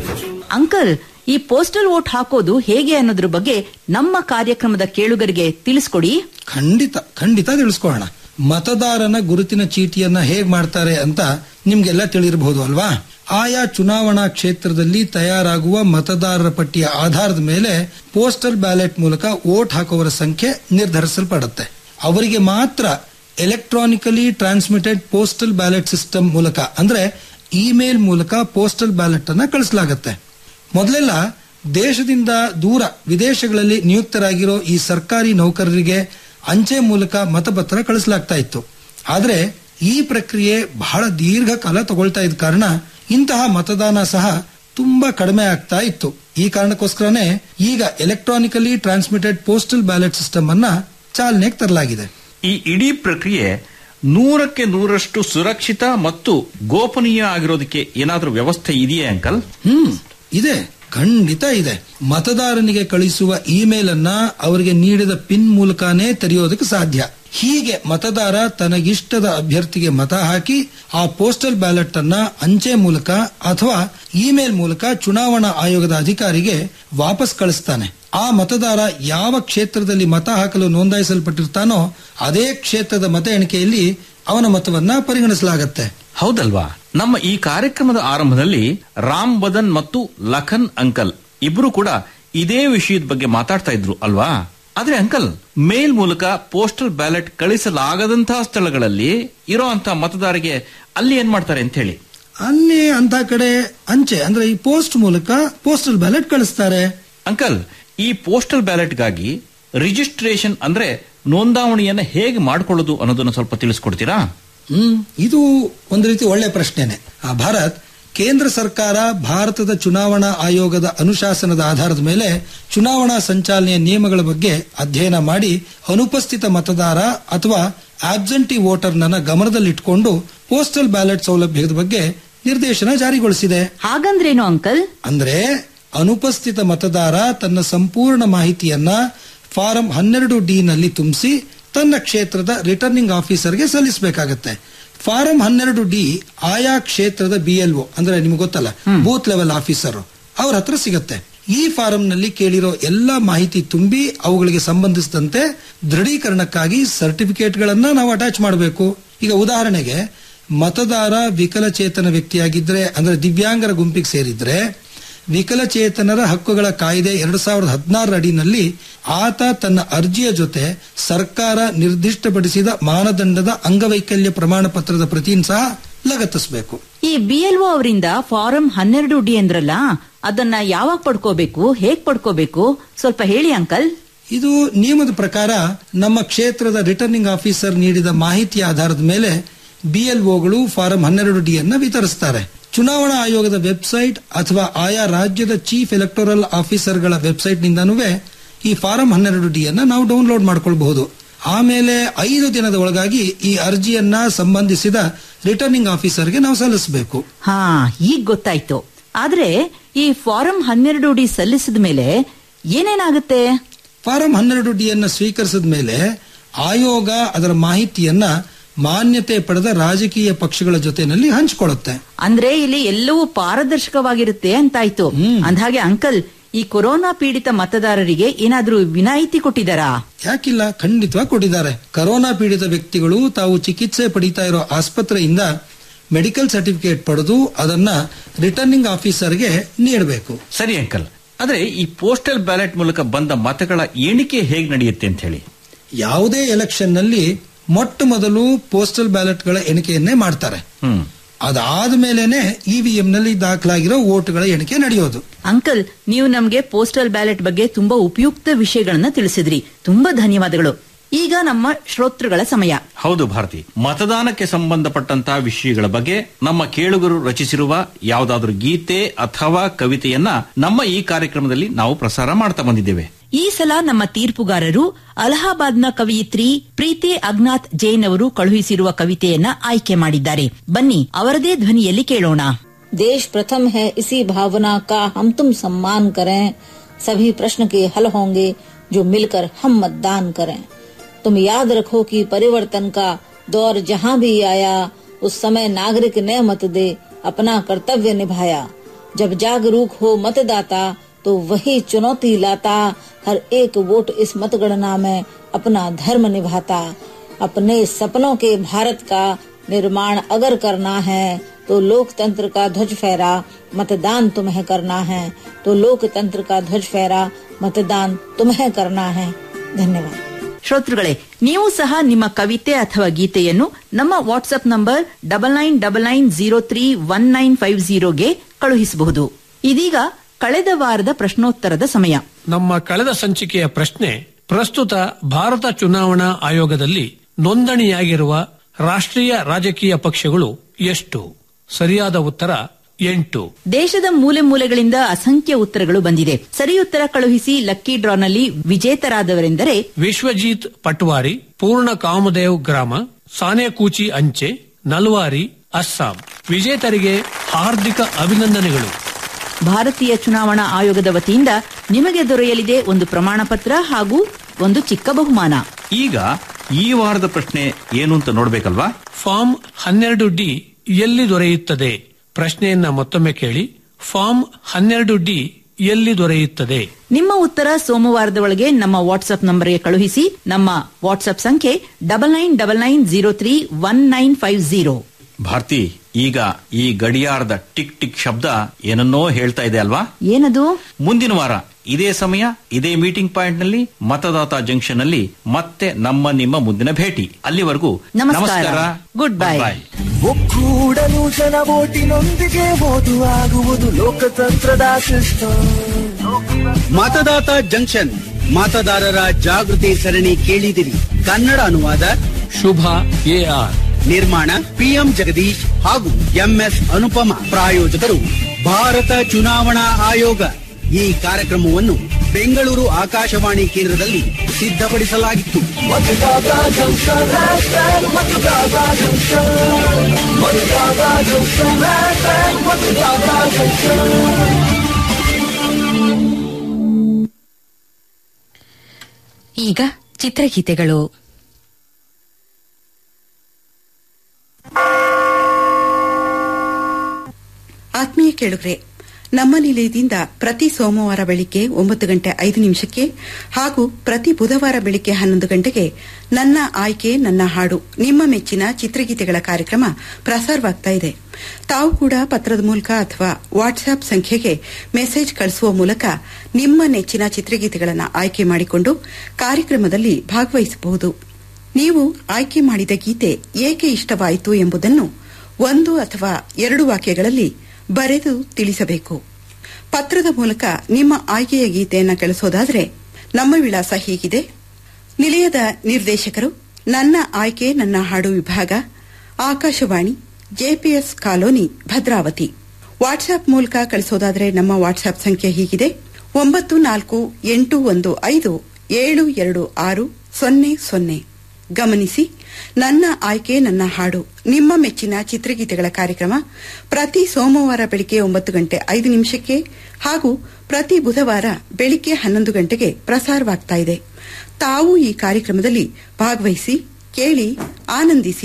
ಅಂಕಲ್ ಈ ಪೋಸ್ಟಲ್ ವೋಟ್ ಹಾಕೋದು ಹೇಗೆ ಅನ್ನೋದ್ರ ಬಗ್ಗೆ ನಮ್ಮ ಕಾರ್ಯಕ್ರಮದ ಕೇಳುಗರಿಗೆ ತಿಳಿಸ್ಕೊಡಿ ಖಂಡಿತ ಖಂಡಿತ ತಿಳಿಸ್ಕೊಳ್ಳೋಣ ಮತದಾರನ ಗುರುತಿನ ಚೀಟಿಯನ್ನ ಹೇಗ್ ಮಾಡ್ತಾರೆ ಅಂತ ನಿಮ್ಗೆಲ್ಲ ತಿಳಿರಬಹುದು ಅಲ್ವಾ ಆಯಾ ಚುನಾವಣಾ ಕ್ಷೇತ್ರದಲ್ಲಿ ತಯಾರಾಗುವ ಮತದಾರರ ಪಟ್ಟಿಯ ಆಧಾರದ ಮೇಲೆ ಪೋಸ್ಟಲ್ ಬ್ಯಾಲೆಟ್ ಮೂಲಕ ವೋಟ್ ಹಾಕುವವರ ಸಂಖ್ಯೆ ನಿರ್ಧರಿಸಲ್ಪಡುತ್ತೆ ಅವರಿಗೆ ಮಾತ್ರ electronically transmitted postal ballot system ಮೂಲಕ ಅಂದ್ರೆ ಇಮೇಲ್ ಮೂಲಕ ಪೋಸ್ಟಲ್ ಬ್ಯಾಲೆಟ್ ಅನ್ನ ಕಳಿಸಲಾಗುತ್ತೆ ಮೊದಲೆಲ್ಲ ದೇಶದಿಂದ ದೂರ ವಿದೇಶಗಳಲ್ಲಿ ನಿಯುಕ್ತರಾಗಿರೋ ಈ ಸರ್ಕಾರಿ ನೌಕರರಿಗೆ ಅಂಚೆ ಮೂಲಕ ಮತಪತ್ರ ಕಳಿಸಲಾಗ್ತಾ ಇತ್ತು ಆದ್ರೆ ಈ ಪ್ರಕ್ರಿಯೆ ಬಹಳ ದೀರ್ಘಕಾಲ ತಗೊಳ್ತಾ ಇದ್ದ ಕಾರಣ ಇಂತಹ ಮತದಾನ ಸಹ ತುಂಬಾ ಕಡಿಮೆ ಆಗ್ತಾ ಇತ್ತು ಈ ಕಾರಣಕ್ಕೋಸ್ಕರನೇ ಈಗ electronically transmitted postal ballot system ಅನ್ನ ಚಾಲನೆಗೆ ತರಲಾಗಿದೆ ಈ ಇಡೀ ಪ್ರಕ್ರಿಯೆ ನೂರಕ್ಕೆ ನೂರಷ್ಟು ಸುರಕ್ಷಿತ ಮತ್ತು ಗೋಪನೀಯ ಆಗಿರೋದಕ್ಕೆ ಏನಾದರೂ ವ್ಯವಸ್ಥೆ ಇದೆಯೇ ಅಂಕಲ್ ಹ್ಮ್ ಇದೆ ಖಂಡಿತ ಇದೆ ಮತದಾರನಿಗೆ ಕಳಿಸುವ ಇಮೇಲ್ ಅನ್ನ ಅವರಿಗೆ ನೀಡಿದ ಪಿನ್ ಮೂಲಕನೇ ತೆರೆಯೋದಕ್ಕೆ ಸಾಧ್ಯ ಹೀಗೆ ಮತದಾರ ತನಗಿಷ್ಟದ ಅಭ್ಯರ್ಥಿಗೆ ಮತ ಹಾಕಿ ಆ ಪೋಸ್ಟಲ್ ಬ್ಯಾಲೆಟ್ ಅನ್ನ ಅಂಚೆ ಮೂಲಕ ಅಥವಾ ಇಮೇಲ್ ಮೂಲಕ ಚುನಾವಣಾ ಆಯೋಗದ ಅಧಿಕಾರಿಗೆ ವಾಪಸ್ ಕಳಿಸ್ತಾನೆ ಆ ಮತದಾರ ಯಾವ ಕ್ಷೇತ್ರದಲ್ಲಿ ಮತ ಹಾಕಲು ನೋಂದಾಯಿಸಲ್ಪಟ್ಟಿರ್ತಾನೋ ಅದೇ ಕ್ಷೇತ್ರದ ಮತ ಎಣಿಕೆಯಲ್ಲಿ ಅವನ ಮತವನ್ನ ಪರಿಗಣಿಸಲಾಗತ್ತೆ ಹೌದಲ್ವಾ ನಮ್ಮ ಈ ಕಾರ್ಯಕ್ರಮದ ಆರಂಭದಲ್ಲಿ ರಾಮ್ ಬದನ್ ಮತ್ತು ಲಖನ್ ಅಂಕಲ್ ಇಬ್ರು ಕೂಡ ಇದೇ ವಿಷಯದ ಬಗ್ಗೆ ಮಾತಾಡ್ತಾ ಇದ್ರು ಅಲ್ವಾ ಆದ್ರೆ ಅಂಕಲ್ ಮೇಲ್ ಮೂಲಕ ಪೋಸ್ಟಲ್ ಬ್ಯಾಲೆಟ್ ಕಳಿಸಲಾಗದಂತಹ ಸ್ಥಳಗಳಲ್ಲಿ ಇರೋಂತ ಮತದಾರರಿಗೆ ಅಲ್ಲಿ ಏನ್ ಮಾಡ್ತಾರೆ ಅಂತ ಹೇಳಿ ಅಲ್ಲಿ ಅಂತ ಕಡೆ ಅಂಚೆ ಅಂದ್ರೆ ಈ ಪೋಸ್ಟ್ ಮೂಲಕ ಪೋಸ್ಟಲ್ ಬ್ಯಾಲೆಟ್ ಕಳಿಸ್ತಾರೆ ಅಂಕಲ್ ಈ ಪೋಸ್ಟಲ್ ಬ್ಯಾಲೆಟ್ಗಾಗಿ ರಿಜಿಸ್ಟ್ರೇಷನ್ ಅಂದ್ರೆ ನೋಂದಾವಣಿಯನ್ನ ಹೇಗೆ ಮಾಡ್ಕೊಳ್ಳೋದು ಅನ್ನೋದನ್ನ ಸ್ವಲ್ಪ ತಿಳಿಸ್ಕೊಡ್ತೀರಾ ಹ್ಮ್ ಇದು ಒಂದು ರೀತಿ ಒಳ್ಳೆ ಪ್ರಶ್ನೆನೆ ಆ ಭಾರತ್ ಕೇಂದ್ರ ಸರ್ಕಾರ ಭಾರತದ ಚುನಾವಣಾ ಆಯೋಗದ ಅನುಶಾಸನದ ಆಧಾರದ ಮೇಲೆ ಚುನಾವಣಾ ಸಂಚಾಲನೆಯ ನಿಯಮಗಳ ಬಗ್ಗೆ ಅಧ್ಯಯನ ಮಾಡಿ ಅನುಪಸ್ಥಿತ ಮತದಾರ ಅಥವಾ ಆಬ್ಸೆಂಟಿ ವೋಟರ್ನ ಗಮನದಲ್ಲಿಟ್ಕೊಂಡು ಪೋಸ್ಟಲ್ ಬ್ಯಾಲೆಟ್ ಸೌಲಭ್ಯದ ಬಗ್ಗೆ ನಿರ್ದೇಶನ ಜಾರಿಗೊಳಿಸಿದೆ ಹಾಗಂದ್ರೇನು ಅಂಕಲ್ ಅಂದ್ರೆ ಅನುಪಸ್ಥಿತ ಮತದಾರ ತನ್ನ ಸಂಪೂರ್ಣ ಮಾಹಿತಿಯನ್ನ ಫಾರಂ ಹನ್ನೆರಡು ಡಿ ನಲ್ಲಿ ತುಂಬಿಸಿ ತನ್ನ ಕ್ಷೇತ್ರದ ರಿಟರ್ನಿಂಗ್ ಆಫೀಸರ್ಗೆ ಸಲ್ಲಿಸಬೇಕಾಗತ್ತೆ ಫಾರಂ ಹನ್ನೆರಡು ಡಿ ಆಯಾ ಕ್ಷೇತ್ರದ ಬಿಎಲ್ಒ ಅಂದ್ರೆ ನಿಮ್ಗೆ ಗೊತ್ತಲ್ಲ ಬೂತ್ ಲೆವೆಲ್ ಆಫೀಸರ್ ಅವ್ರ ಹತ್ರ ಸಿಗತ್ತೆ ಈ ಫಾರಂ ನಲ್ಲಿ ಕೇಳಿರೋ ಎಲ್ಲಾ ಮಾಹಿತಿ ತುಂಬಿ ಅವುಗಳಿಗೆ ಸಂಬಂಧಿಸಿದಂತೆ ದೃಢೀಕರಣಕ್ಕಾಗಿ ಸರ್ಟಿಫಿಕೇಟ್ ಗಳನ್ನ ನಾವು ಅಟ್ಯಾಚ್ ಮಾಡಬೇಕು ಈಗ ಉದಾಹರಣೆಗೆ ಮತದಾರ ವಿಕಲಚೇತನ ವ್ಯಕ್ತಿಯಾಗಿದ್ರೆ ಅಂದ್ರೆ ದಿವ್ಯಾಂಗರ ಗುಂಪಿಗೆ ಸೇರಿದ್ರೆ ವಿಕಲಚೇತನರ ಹಕ್ಕುಗಳ ಕಾಯ್ದೆ ಎರಡ್ ಸಾವಿರದ ಹದಿನಾರರ ಅಡಿನಲ್ಲಿ ಆತ ತನ್ನ ಅರ್ಜಿಯ ಜೊತೆ ಸರ್ಕಾರ ನಿರ್ದಿಷ್ಟಪಡಿಸಿದ ಮಾನದಂಡದ ಅಂಗವೈಕಲ್ಯ ಪ್ರಮಾಣ ಪತ್ರದ ಪ್ರತಿಯನ್ನು ಸಹ ಲಗತ್ತಿಸಬೇಕು ಈ ಬಿಎಲ್ಒ ಅವರಿಂದ ಫಾರಂ ಹನ್ನೆರಡು ಡಿ ಅಂದ್ರಲ್ಲ ಅದನ್ನ ಯಾವಾಗ ಪಡ್ಕೋಬೇಕು ಹೇಗ್ ಪಡ್ಕೋಬೇಕು ಸ್ವಲ್ಪ ಹೇಳಿ ಅಂಕಲ್ ಇದು ನಿಯಮದ ಪ್ರಕಾರ ನಮ್ಮ ಕ್ಷೇತ್ರದ ರಿಟರ್ನಿಂಗ್ ಆಫೀಸರ್ ನೀಡಿದ ಮಾಹಿತಿಯ ಆಧಾರದ ಮೇಲೆ ಬಿಎಲ್ಒಗಳು ಫಾರಂ ಹನ್ನೆರಡು ಡಿ ಅನ್ನ ವಿತರಿಸ್ತಾರೆ ಚುನಾವಣಾ ಆಯೋಗದ ವೆಬ್ಸೈಟ್ ಅಥವಾ ಆಯಾ ರಾಜ್ಯದ ಚೀಫ್ ಎಲೆಕ್ಟೋರಲ್ ಆಫೀಸರ್ಗಳ ವೆಬ್ಸೈಟ್ ನಿಂದನೂ ಈ ಫಾರಂ ಹನ್ನೆರಡು ಡಿ ಅನ್ನ ನಾವು ಡೌನ್ಲೋಡ್ ಮಾಡ್ಕೊಳ್ಬಹುದು ಆಮೇಲೆ ಐದು ದಿನದ ಒಳಗಾಗಿ ಈ ಅರ್ಜಿಯನ್ನ ಸಂಬಂಧಿಸಿದ ರಿಟರ್ನಿಂಗ್ ಆಫೀಸರ್ಗೆ ನಾವು ಸಲ್ಲಿಸಬೇಕು ಹಾ ಈಗ ಗೊತ್ತಾಯ್ತು ಆದ್ರೆ ಈ ಫಾರಂ ಹನ್ನೆರಡು ಡಿ ಸಲ್ಲಿಸಿದ ಮೇಲೆ ಏನೇನಾಗುತ್ತೆ ಫಾರಂ ಹನ್ನೆರಡು ಡಿ ಅನ್ನ ಸ್ವೀಕರಿಸಿದ ಮೇಲೆ ಆಯೋಗ ಅದರ ಮಾಹಿತಿಯನ್ನ ಮಾನ್ಯತೆ ಪಡೆದ ರಾಜಕೀಯ ಪಕ್ಷಗಳ ಜೊತೆನಲ್ಲಿ ಹಂಚಿಕೊಳ್ಳುತ್ತೆ ಅಂದ್ರೆ ಇಲ್ಲಿ ಎಲ್ಲವೂ ಪಾರದರ್ಶಕವಾಗಿರುತ್ತೆ ಅಂತಾಯ್ತು ಅಂದ್ಹಾಗೆ ಅಂಕಲ್ ಈ ಕೊರೋನಾ ಪೀಡಿತ ಮತದಾರರಿಗೆ ಏನಾದ್ರೂ ವಿನಾಯಿತಿ ಕೊಟ್ಟಿದ್ದಾರಾ ಯಾಕಿಲ್ಲ ಖಂಡಿತವಾಗಿ ಕೊಟ್ಟಿದ್ದಾರೆ ಕರೋನಾ ಪೀಡಿತ ವ್ಯಕ್ತಿಗಳು ತಾವು ಚಿಕಿತ್ಸೆ ಪಡಿತಾ ಇರೋ ಆಸ್ಪತ್ರೆಯಿಂದ ಮೆಡಿಕಲ್ ಸರ್ಟಿಫಿಕೇಟ್ ಪಡೆದು ಅದನ್ನ ರಿಟರ್ನಿಂಗ್ ಆಫೀಸರ್ಗೆ ನೀಡಬೇಕು ಸರಿ ಅಂಕಲ್ ಆದ್ರೆ ಈ ಪೋಸ್ಟಲ್ ಬ್ಯಾಲೆಟ್ ಮೂಲಕ ಬಂದ ಮತಗಳ ಎಣಿಕೆ ಹೇಗೆ ನಡೆಯುತ್ತೆ ಅಂತ ಹೇಳಿ ಯಾವುದೇ ಎಲೆಕ್ಷನ್ ನಲ್ಲಿ ಮೊಟ್ಟ ಮೊದಲು ಪೋಸ್ಟಲ್ ಬ್ಯಾಲೆಟ್ಗಳ ಎಣಿಕೆಯನ್ನೇ ಮಾಡ್ತಾರೆ ಹ್ಮ್ ಅದಾದ ಮೇಲೆನೆ ಇವಿಎಂ ನಲ್ಲಿ ದಾಖಲಾಗಿರೋ ವೋಟ್ಗಳ ಎಣಿಕೆ ನಡೆಯೋದು ಅಂಕಲ್ ನೀವು ನಮ್ಗೆ ಪೋಸ್ಟಲ್ ಬ್ಯಾಲೆಟ್ ಬಗ್ಗೆ ತುಂಬಾ ಉಪಯುಕ್ತ ವಿಷಯಗಳನ್ನ ತಿಳಿಸಿದ್ರಿ ತುಂಬಾ ಧನ್ಯವಾದಗಳು ಈಗ ನಮ್ಮ ಶ್ರೋತೃಗಳ ಸಮಯ ಹೌದು ಭಾರತಿ ಮತದಾನಕ್ಕೆ ಸಂಬಂಧಪಟ್ಟಂತಹ ವಿಷಯಗಳ ಬಗ್ಗೆ ನಮ್ಮ ಕೇಳುಗರು ರಚಿಸಿರುವ ಯಾವುದಾದ್ರೂ ಗೀತೆ ಅಥವಾ ಕವಿತೆಯನ್ನ ನಮ್ಮ ಈ ಕಾರ್ಯಕ್ರಮದಲ್ಲಿ ನಾವು ಪ್ರಸಾರ ಮಾಡ್ತಾ ಬಂದಿದ್ದೇವೆ ಈ ಸಲ ನಮ್ಮ ತೀರ್ಪುಗಾರರು ಅಲಹಾಬಾದ್ನ ಕವಯಿತ್ರಿ ಪ್ರೀತಿ ಅಗ್ನಾಥ್ ಜೈನ್ ಅವರು ಕಳುಹಿಸಿರುವ ಕವಿತೆಯನ್ನ ಆಯ್ಕೆ ಮಾಡಿದ್ದಾರೆ ಬನ್ನಿ ಅವರದೇ ಧ್ವನಿಯಲ್ಲಿ ಕೇಳೋಣ देश प्रथम है इसी भावना का हम तुम सम्मान करें सभी प्रश्न के हल होंगे जो मिलकर हम मतदान करें तुम याद रखो कि परिवर्तन का दौर जहाँ भी आया उस समय नागरिक ने मत दे अपना कर्तव्य निभाया जब जागरूक हो मतदाता तो वही चुनौती लाता हर एक वोट इस मतगणना में अपना धर्म निभाता अपने सपनों के भारत का निर्माण अगर करना है तो लोकतंत्र का ध्वज फहरा मतदान तुम्हें करना है तो लोकतंत्र का ध्वज फहरा मतदान तुम्हें करना है धन्यवाद ಶ್ರೋತೃಗಳೇ ನೀವು ಸಹ ನಿಮ್ಮ ಕವಿತೆ ಅಥವಾ ಗೀತೆಯನ್ನು ನಮ್ಮ WhatsApp number double nine double nine zero three one nine five ಜೀರೋಗೆ ಕಳುಹಿಸಬಹುದು ಇದೀಗ ಕಳೆದ ವಾರದ ಪ್ರಶ್ನೋತ್ತರದ ಸಮಯ ನಮ್ಮ ಕಳೆದ ಸಂಚಿಕೆಯ ಪ್ರಶ್ನೆ ಪ್ರಸ್ತುತ ಭಾರತ ಚುನಾವಣಾ ಆಯೋಗದಲ್ಲಿ ನೋಂದಣಿಯಾಗಿರುವ ರಾಷ್ಟ್ರೀಯ ರಾಜಕೀಯ ಪಕ್ಷಗಳು ಎಷ್ಟು ಸರಿಯಾದ ಉತ್ತರ ಎಂಟು ದೇಶದ ಮೂಲೆ ಮೂಲೆಗಳಿಂದ ಅಸಂಖ್ಯ ಉತ್ತರಗಳು ಬಂದಿದೆ ಸರಿ ಉತ್ತರ ಕಳುಹಿಸಿ ಲಕ್ಕಿ ಡ್ರಾನಲ್ಲಿ ವಿಜೇತರಾದವರೆಂದರೆ ವಿಶ್ವಜೀತ್ ಪಟ್ವಾರಿ ಪೂರ್ಣ ಕಾಮದೇವ್ ಗ್ರಾಮ ಸಾನೆಕೂಚಿ ಅಂಚೆ ನಲ್ವಾರಿ ಅಸ್ಸಾಂ ವಿಜೇತರಿಗೆ ಹಾರ್ದಿಕ ಅಭಿನಂದನೆಗಳು ಭಾರತೀಯ ಚುನಾವಣಾ ಆಯೋಗದ ವತಿಯಿಂದ ನಿಮಗೆ ದೊರೆಯಲಿದೆ ಒಂದು ಪ್ರಮಾಣ ಪತ್ರ ಹಾಗೂ ಒಂದು ಚಿಕ್ಕ ಬಹುಮಾನ ಈಗ ಈ ವಾರದ ಪ್ರಶ್ನೆ ಏನು ಅಂತ ನೋಡ್ಬೇಕಲ್ವಾ ಫಾರ್ಮ್ ಹನ್ನೆರಡು ಡಿ ಎಲ್ಲಿ ದೊರೆಯುತ್ತದೆ ಪ್ರಶ್ನೆಯನ್ನ ಮತ್ತೊಮ್ಮೆ ಕೇಳಿ ಫಾರ್ಮ್ ಹನ್ನೆರಡು ಡಿ ಎಲ್ಲಿ ದೊರೆಯುತ್ತದೆ ನಿಮ್ಮ ಉತ್ತರ ಸೋಮವಾರದ ಒಳಗೆ ನಮ್ಮ ವಾಟ್ಸ್ಆಪ್ ನಂಬರ್ಗೆ ಕಳುಹಿಸಿ ನಮ್ಮ ವಾಟ್ಸ್ಆಪ್ ಸಂಖ್ಯೆ double nine double nine zero three one nine five zero Bharati ಈಗ ಈ ಗಡಿಯಾರದ ಟಿಕ್ ಟಿಕ್ ಶಬ್ದ ಏನನ್ನೋ ಹೇಳ್ತಾ ಇದೆ ಅಲ್ವಾ ಏನದು ಮುಂದಿನ ವಾರ ಇದೇ ಸಮಯ ಇದೇ ಮೀಟಿಂಗ್ ಪಾಯಿಂಟ್ ನಲ್ಲಿ ಮತದಾತ ಜಂಕ್ಷನ್ ನಲ್ಲಿ ಮತ್ತೆ ನಮ್ಮ ನಿಮ್ಮ ಮುಂದಿನ ಭೇಟಿ ಅಲ್ಲಿವರೆಗೂ ನಮಸ್ಕಾರ. Good bye. ಒಕ್ಕೂಡಲು ಜನ ಓಟಿನೊಂದಿಗೆ ಓದು ಆಗುವುದು ಲೋಕತಂತ್ರದ ಸಿಸ್ಟಮ್ ಮತದಾತ ಜಂಕ್ಷನ್ ಮತದಾರರ ಜಾಗೃತಿ ಸರಣಿ ಕೇಳಿದಿರಿ ಕನ್ನಡ ಅನುವಾದ ಶುಭ ಎಆರ್ ನಿರ್ಮಾಣ ಪಿಎಂ ಜಗದೀಶ್ ಹಾಗೂ ಎಂಎಸ್ ಅನುಪಮ ಪ್ರಾಯೋಜಕರು ಭಾರತ ಚುನಾವಣಾ ಆಯೋಗ ಈ ಕಾರ್ಯಕ್ರಮವನ್ನು ಬೆಂಗಳೂರು ಆಕಾಶವಾಣಿ ಕೇಂದ್ರದಲ್ಲಿ ಸಿದ್ಧಪಡಿಸಲಾಗಿತ್ತು Matdata junction hashtag Matdata junction Matdata junction hashtag Matdata junction ಈಗ ಚಿತ್ರಗೀತೆಗಳು ಆತ್ಮೀಯ ಕೇಳುಗರೆ ನಮ್ಮ ನಿಲಯದಿಂದ ಪ್ರತಿ ಸೋಮವಾರ ಬೆಳಿಗ್ಗೆ ಒಂಬತ್ತು ಗಂಟೆ ಐದು ನಿಮಿಷಕ್ಕೆ ಹಾಗೂ ಪ್ರತಿ ಬುಧವಾರ ಬೆಳಿಗ್ಗೆ ಹನ್ನೊಂದು ಗಂಟೆಗೆ ನನ್ನ ಆಯ್ಕೆ ನನ್ನ ಹಾಡು ನಿಮ್ಮ ಮೆಚ್ಚಿನ ಚಿತ್ರಗೀತೆಗಳ ಕಾರ್ಯಕ್ರಮ ಪ್ರಸಾರವಾಗ್ತಾ ಇದೆ ತಾವು ಕೂಡ ಪತ್ರದ ಮೂಲಕ ಅಥವಾ ವಾಟ್ಸ್ಆಪ್ ಸಂಖ್ಯೆಗೆ ಮೆಸೇಜ್ ಕಳಿಸುವ ಮೂಲಕ ನಿಮ್ಮ ನೆಚ್ಚಿನ ಚಿತ್ರಗೀತೆಗಳನ್ನು ಆಯ್ಕೆ ಮಾಡಿಕೊಂಡು ಕಾರ್ಯಕ್ರಮದಲ್ಲಿ ಭಾಗವಹಿಸಬಹುದು ನೀವು ಆಯ್ಕೆ ಮಾಡಿದ ಗೀತೆ ಏಕೆ ಇಷ್ಟವಾಯಿತು ಎಂಬುದನ್ನು ಒಂದು ಅಥವಾ ಎರಡು ವಾಕ್ಯಗಳಲ್ಲಿ ಬರೆದು ತಿಳಿಸಬೇಕು ಪತ್ರದ ಮೂಲಕ ನಿಮ್ಮ ಆಯ್ಕೆಯ ಗೀತೆಯನ್ನು ಕಳಿಸೋದಾದರೆ ನಮ್ಮ ವಿಳಾಸ ಹೀಗಿದೆ ನಿಲಯದ ನಿರ್ದೇಶಕರು ನನ್ನ ಆಯ್ಕೆ ನನ್ನ ಹಾಡು ವಿಭಾಗ Akashvani JPS colony Bhadravati WhatsApp ಮೂಲಕ ಕಳಿಸೋದಾದರೆ ನಮ್ಮ ವಾಟ್ಸ್ಆಪ್ ಸಂಖ್ಯೆ ಹೀಗಿದೆ ಒಂಬತ್ತು ನಾಲ್ಕು ಎಂಟು ಒಂದು ಐದು ಏಳು ಎರಡು ಆರು ಸೊನ್ನೆ ಸೊನ್ನೆ ಗಮನಿಸಿ ನನ್ನ ಆಯ್ಕೆ ನನ್ನ ಹಾಡು ನಿಮ್ಮ ಮೆಚ್ಚಿನ ಚಿತ್ರಗೀತೆಗಳ ಕಾರ್ಯಕ್ರಮ ಪ್ರತಿ ಸೋಮವಾರ ಬೆಳಿಗ್ಗೆ ಒಂಬತ್ತು ಗಂಟೆ ಐದು ನಿಮಿಷಕ್ಕೆ ಹಾಗೂ ಪ್ರತಿ ಬುಧವಾರ ಬೆಳಿಗ್ಗೆ ಹನ್ನೊಂದು ಗಂಟೆಗೆ ಪ್ರಸಾರವಾಗ್ತಾ ಇದೆ ತಾವು ಈ ಕಾರ್ಯಕ್ರಮದಲ್ಲಿ ಭಾಗವಹಿಸಿ ಕೇಳಿ ಆನಂದಿಸಿ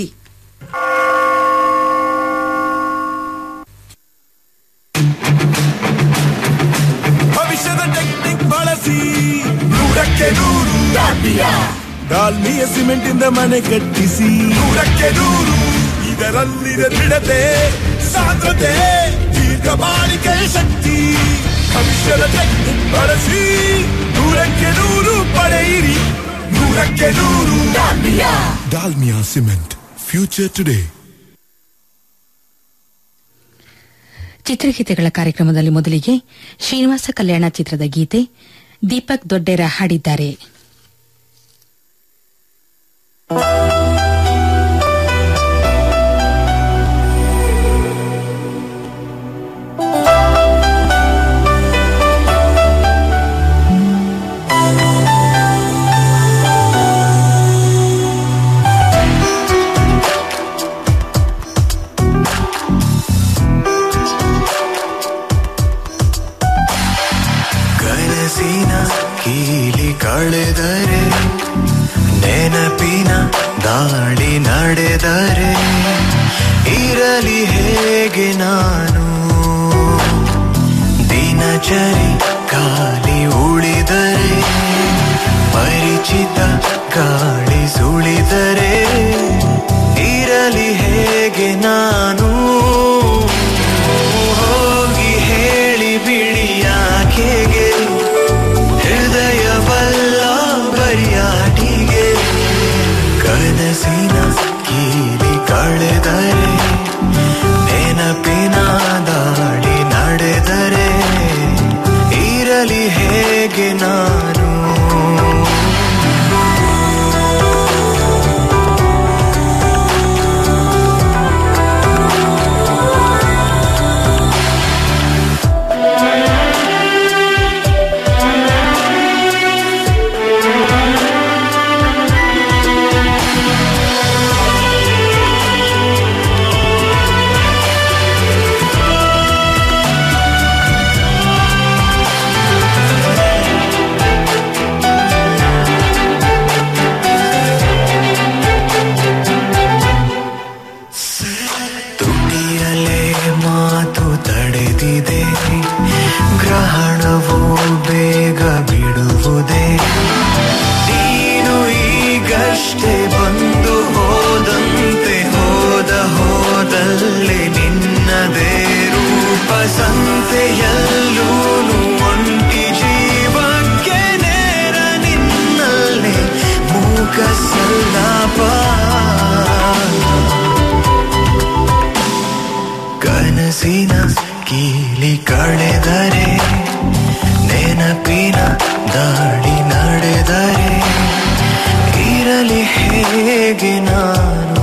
ಭವಿಷ್ಯದ ಟೆಕ್ನಿಕ್ ಬಳಸಿ ನೂರಕ್ಕೆ ನೂರು ಡಾಲ್ಮಿಯ ಸಿಮೆಂಟ್ ಇಂದ ಮನೆ ಕಟ್ಟಿಸಿ ನೂರಕ್ಕೆ ನೂರು ಇದರಲ್ಲಿದೆ ದೃಢತೆ ಸಾಂದ್ರತೆ ದೀರ್ಘ ಬಾಳಿಕೆಯ ಶಕ್ತಿ ಭವಿಷ್ಯದ ಟೆಕ್ನಿಕ್ ಬಳಸಿ ನೂರಕ್ಕೆ ನೂರು ಪಡೆಯಿರಿ ನೂರಕ್ಕೆ ನೂರು ಡಾಲ್ಮಿಯಾ ಸಿಮೆಂಟ್ ಫ್ಯೂಚರ್ ಟುಡೇ ಚಿತ್ರಗೀತೆಗಳ ಕಾರ್ಯಕ್ರಮದಲ್ಲಿ ಮೊದಲಿಗೆ ಶ್ರೀನಿವಾಸ ಕಲ್ಯಾಣ ಚಿತ್ರದ ಗೀತೆ ದೀಪಕ್ ದೊಡ್ಡೇರ ಹಾಡಿದ್ದಾರೆ ನಡೆದರೆ ಇರಲಿ ಹೇಗೆ ನಾನು ದಿನಚರಿ ಖಾಲಿ ಉಳಿದರೆ ಪರಿಚಿತ ಗಾಳಿ ಸುಳಿದರೆ ಇರಲಿ ಹೇಗೆ ನಾನು ಹೋಗಿ ಹೇಳಿ ಬಿಡಿ ಯಾಕೆಗೆ ಹೃದಯವಲ್ಲ ಬರಿಯಾಟಿಗೆ ಕನಸಿನ ಕೀಲಿ ಕಳೆದರೆ ನೆನಪಿನ ದಾಳಿ ನಡೆದರೆ ಇರಲಿ ಹೇಗೆ ನಾನು ತುಟಿಯಲೇ ಮಾತು ತಡೆದಿದೆ ಗ್ರಹಣವು ಬೇಗ ಬಿಡುವುದೇ ನೀನು ಈಗಷ್ಟೇ ಬಂದು ಹೋದಂತೆ ಹೋದ ಹೋದಲ್ಲಿ ನಿನ್ನದೇ ರೂಪ ಸಂತೆಯಲ್ಲೂ ಒಂಟಿ ಜೀವಕ್ಕೆ ನೇರ ನಿನ್ನಲ್ಲೇ ಮೂಕ ಸಲ್ಲಾಪ ಕನಸಿನ ಕೀಲಿ ಕಳೆದರೆ ನೆನಪಿನ ದಾಳಿ ನಡೆದರೆ ಇರಲಿ ಹೇಗೆ ನಾನು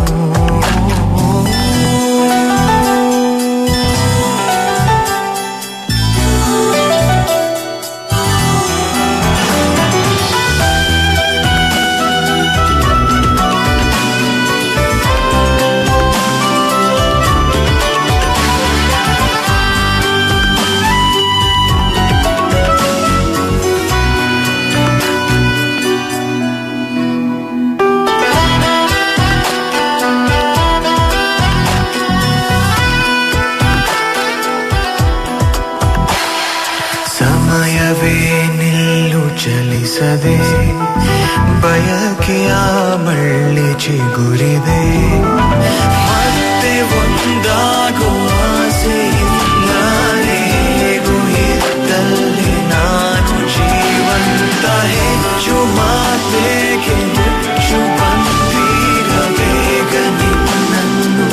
ಸಮಯವೇ ನಿಲ್ಲು ಚಲಿಸದೆ ಬಯಕೆಯ ಮಳ್ಳಿ ಚಿಗುರಿದೆ ಮತ್ತೆ ಒಂದಾಗುವ ಆಸೆಯಿಂದ ಹೇಗೂ ಇದ್ದಲ್ಲಿ ನಾನು ಜೀವಂತ ಹೆಚ್ಚು ಮಾತೇಗೆ ಮುಚ್ಚು ಬಂದಿರ ಬೇಗ ನಿನ್ನನ್ನು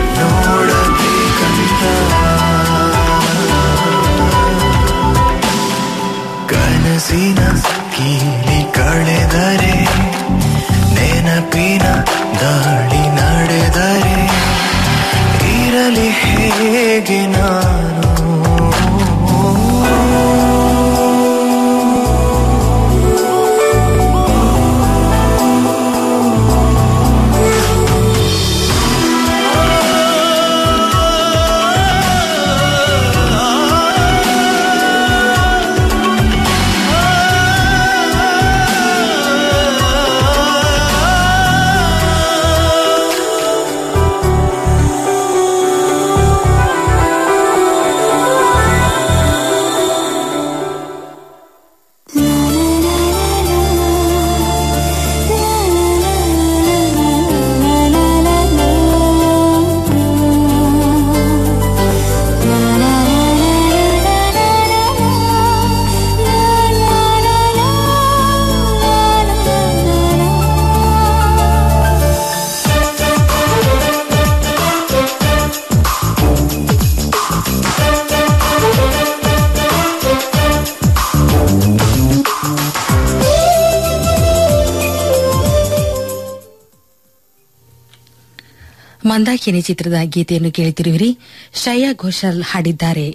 ನೋಡಬೇಕಂತ ಕನಸಿನ ಕೀಲಿ ಕಳೆದರೆ ನೆನಪಿನ ದಾಳಿ ನಡೆದರೆ ಇರಲಿ ಹೇಗೆ ನಾನು ಮಂದಾಕಿನಿ ಚಿತ್ರದ ಗೀತೆಯನ್ನು ಕೇಳುತ್ತಿರುವಿರಿ ಶ್ರೇಯಾ ಘೋಷಾಲ್ ಹಾಡಿದ್ದಾರೆ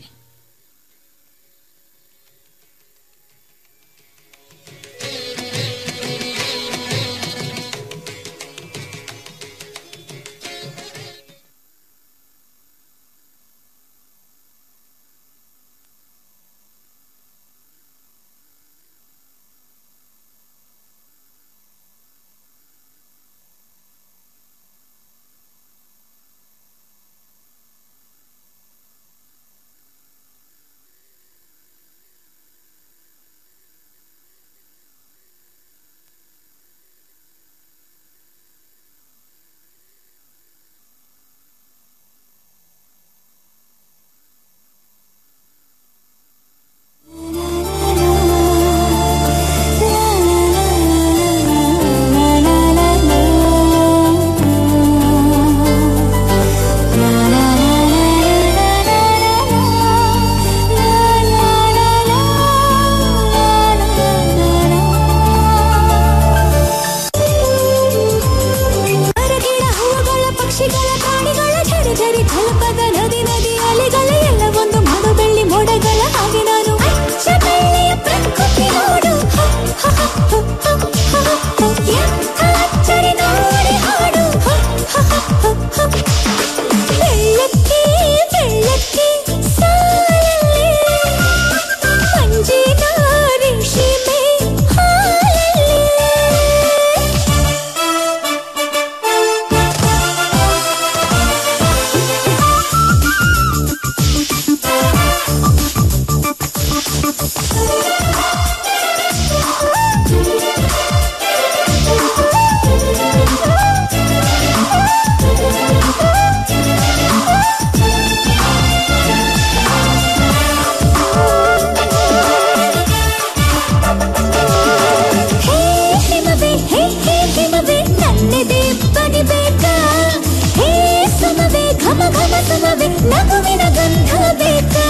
ಸುಮವೆ ನಗುವಿನ ಗಂಧ ಬೇಕಾ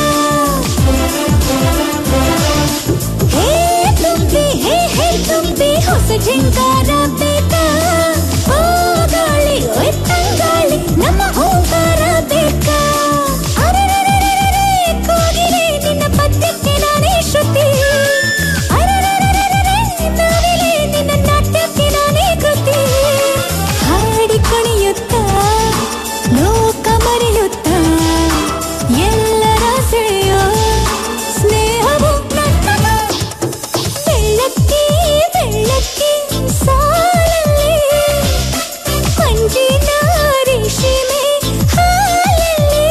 ಹೇ ತುಂಬಿ ಹೇ ಹೇ ತುಂಬಿ ಹೊಸ ಜಿಂಕಾರ ಬೇಕಾ ಓ ಗಾಳಿ ಓಯ್ ತಂಗಾಳಿ ನಮ್ಮ ಓಂಕಾರ ಬೇಕಾ ಅರೆರೆರೆರೆರೆ, ಕೋಗಿಲೆ ನಿನ್ನ ಪದ್ಯಕ್ಕೆ ನಾನೇ ಶ್ರುತಿ ಅರೆರೆರೆರೆರೆ, ನವಿಲೆ ನಿನ್ನ ನಾಟ್ಯಕ್ಕೆ ನಾನೇ ಕೃತಿ ಹಾಡಿ ಕುಣಿಯುತ್ತಾ ಲೋಕ ಮರೆಯುತ್ತಾ ಎಲ್ಲರ ಸೆಳೆಯೋ ಸ್ನೇಹವು ನನ್ನ ಬೆಳ್ಳಕ್ಕಿ ಬೆಳ್ಳಕ್ಕಿ ಸಾಲಲ್ಲಿ ಮಂಜಿನ ರೇಷ್ಮೆ ಹಾಲಲ್ಲಿ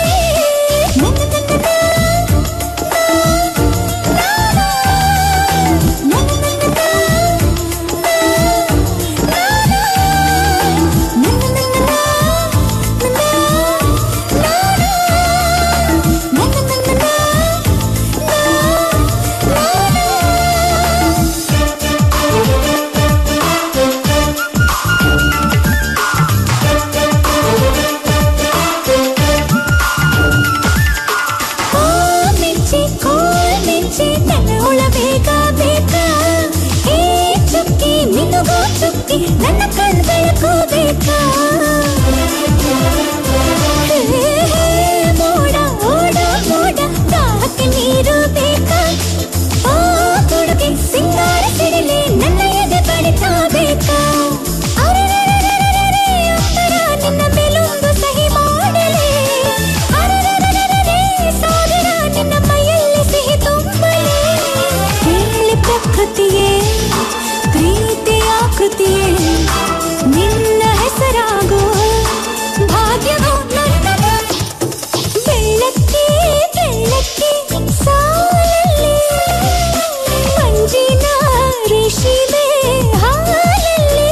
ಮಿಂಚಿ ಕೋಲ್ ಮಿಂಚಿ ನನ್ನ ಒಳ ಬೇಗ ಬೇಕಾ ಹೇ ಚುಕ್ಕಿ ಮಿನುಗೋ ಚುಕ್ಕಿ ನನ್ನ ಕಣ್ ಬೆಳಕು ಬೇಕಾ ಹೇ, ಹೇ, ಮೋಡ ಓಡ ಮೋಡ ದಾಹಕ್ಕೆ ನೀರು ಬೇಕಾ ಓ ಕೊಡುಗೆ ಸಿಂಗಾರ ಸಿಡಿಲೆ ನನ್ನ ಎದೆ ಬಡಿತ ಬೇಕಾ ಅರೆರೆರೆರೆರೆರೆ, ಅಂತರ ನಿನ್ನ ಮೇಲೊಂದು ಸಹಿ ಮಾಡಲೇ ಅರೆರೆರೆರೆರೆ, ಸಾಗರ ನಿನ್ನ ಮೈಯಲ್ಲಿ ಸಿಹಿ ತುಂಬಲೇ ಹೇಳಿ ಪ್ರಕೃತಿಯೇ ಪ್ರೀತಿಯ ಕೃತಿಯೇ ನಿನ್ನ ಹೆಸರಾಗೋ ಭಾಗ್ಯವೋ ನನ್ನದು ಬೆಳ್ಳಕ್ಕಿ ಬೆಳ್ಳಕ್ಕಿ ಸಾಲಲ್ಲಿ ಮಂಜಿನ ರೇಷ್ಮೆ ಹಾಲಲ್ಲಿ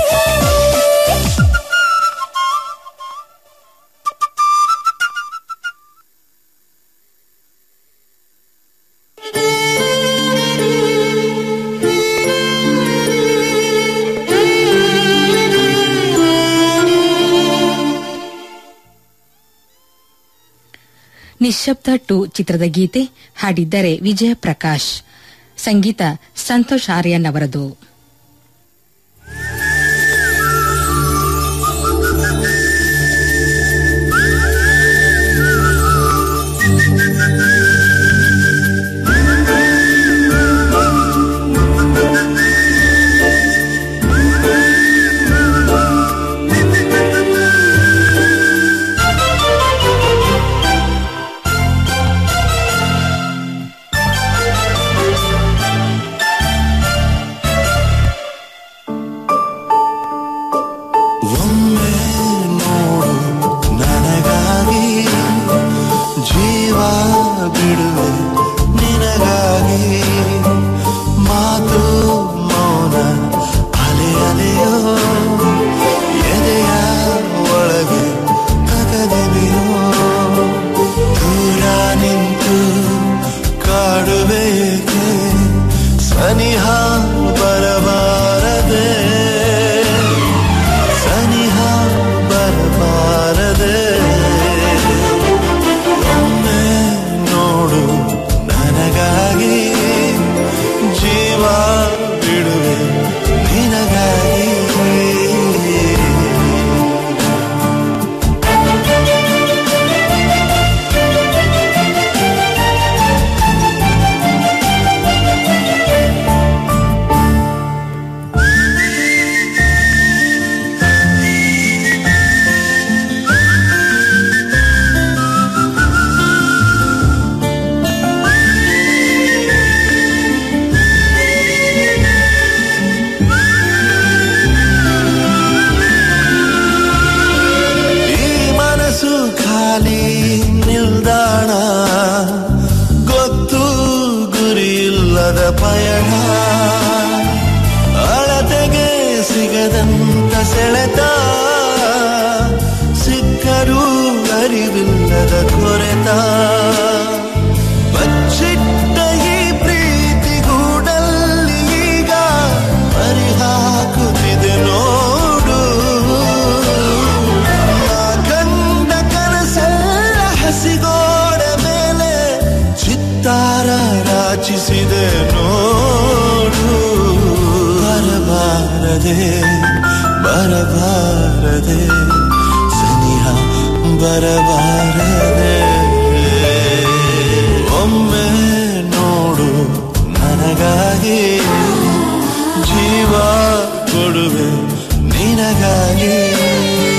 ನಿಶ್ಶಬ್ದ ಟು ಚಿತ್ರದ ಗೀತೆ ಹಾಡಿದ್ದಾರೆ ವಿಜಯ ಪ್ರಕಾಶ್ ಸಂಗೀತ ಸಂತೋಷ್ ಆರ್ಯನ್ ಅವರದು ಒಮ್ಮೆ ನೋಡು ನನಗಾಗಿ ಜೀವ ಬಿಡುವೆ ನಿನಗಾಗಿ ಮಾತು ಮೌನ ಅಲೆ ಅಲೆಯೋ ಎದೆಯ ಒಳಗೆ ತಗದಿದೆಯೋ ದೂರ ನಿಂತು ಕಾಡುವೇಕೆ ಸನಿಹ ಬರಬಾರದೆ ಸನಿಹ ಬರಬಾರದೆ ಒಮ್ಮೆ ನೋಡು ನನಗಾಗಿ ಜೀವ ಬಿಡುವೆ ನಿನಗಾಗಿ ಈ ಮನಸ್ಸು ಖಾಲಿ ನಿಲ್ದಾಣ ಗೊತ್ತು ಗುರಿಯಿಲ್ಲದ ಪಯಣ ಅಳತೆಗೆ ಸಿಗದಂತ ಸೆಳೆತ ಸಿಕ್ಕರೂ ಅರಿವಿಲ್ಲದ ಕೊರೆತ ಬಚ್ಚಿಟ್ಟ ಈ ಪ್ರೀತಿ ಗೂಡಲ್ಲಿ ಈಗ ಪರಿಹಾಕುತ್ತಿದೆ ನೋಡು ನಾ ಕಂಡ ಕನಸೆಲ್ಲ ನೋಡು ಬರಬಾರದೆ ಬರಬಾರದೆ ಸನಿಹ ಬರಬಾರದೆ ಒಮ್ಮೆ ನೋಡು ನನಗಾಗಿ ಜೀವ ಕೊಡುವೆ ನಿನಗಾಗಿ